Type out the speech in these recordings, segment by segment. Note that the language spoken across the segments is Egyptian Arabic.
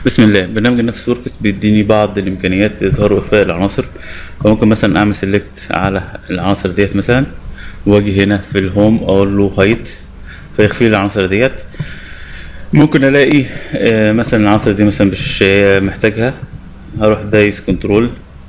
بسم الله برنامج النفس وركس بيديني بعض الامكانيات لاظهار واخفاء العناصر فممكن مثلا اعمل سيلكت على العناصر ديت مثلا واجي هنا في الهوم اقول له هايت فيخفي لي العناصر ديت ممكن الاقي آه، مثلا العناصر دي مثلا مش آه، محتاجها هروح دايس كنترول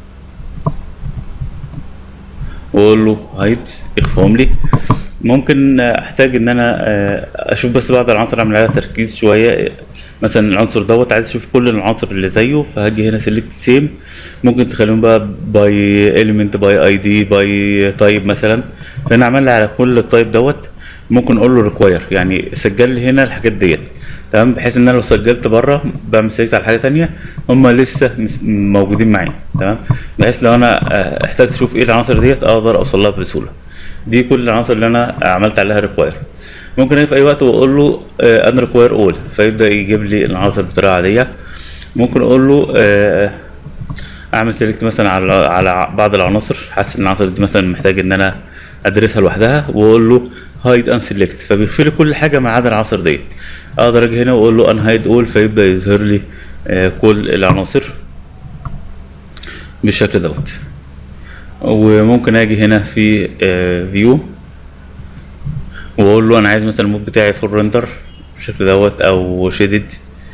واقول له هايت يخفهم لي ممكن احتاج ان انا آه، اشوف بس بعض العناصر اعمل عليها تركيز شويه مثلا العنصر دوت عايز اشوف كل العناصر اللي زيه فهاجي هنا سيلكت سيم ممكن تخليهم بقى باي اليمنت باي اي دي باي تايب مثلا فانا عمل لي على كل التايب دوت ممكن اقول له ريكواير يعني سجل لي هنا الحاجات ديت تمام بحيث ان انا لو سجلت بره بعمل سيلكت على حاجه تانية هم لسه مس- موجودين معايا تمام بحيث لو انا آه، احتاج اشوف ايه العناصر ديت اقدر اوصل لها بسهوله دي كل العناصر اللي انا عملت عليها ريكواير ممكن اجي في اي وقت واقول له ان ريكواير اول فيبدا يجيب لي العناصر بطريقه عاديه ممكن اقول له آه، اعمل سيلكت مثلا على على بعض العناصر حاسس ان العناصر دي مثلا محتاج ان انا ادرسها لوحدها واقول له هايد ان سيلكت فبيخفي لي كل حاجه ما عدا العناصر ديت اقدر اجي هنا واقول له ان هايد اول فيبدا يظهر لي آه، كل العناصر بالشكل دوت وممكن اجي هنا في فيو واقول له انا عايز مثلا المود بتاعي فول ريندر بالشكل دوت او شيدد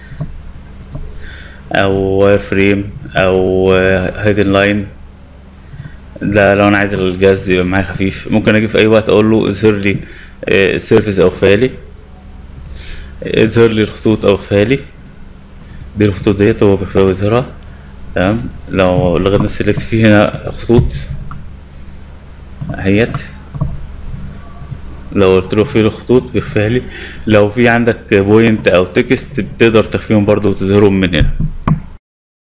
او واير فريم او هيدن لاين ده لو انا عايز الجهاز يبقى معايا خفيف ممكن اجي في اي وقت اقول له اظهر لي السيرفيس او خفالي اظهر لي الخطوط او خفالي دي الخطوط ديت هو بيخفيها ويظهرها تمام لو لغينا السيلكت فيه هنا خطوط اهيت لو قلت له فين الخطوط بيخفيها لي لو في عندك بوينت او تكست بتقدر تخفيهم برضو وتظهرهم من هنا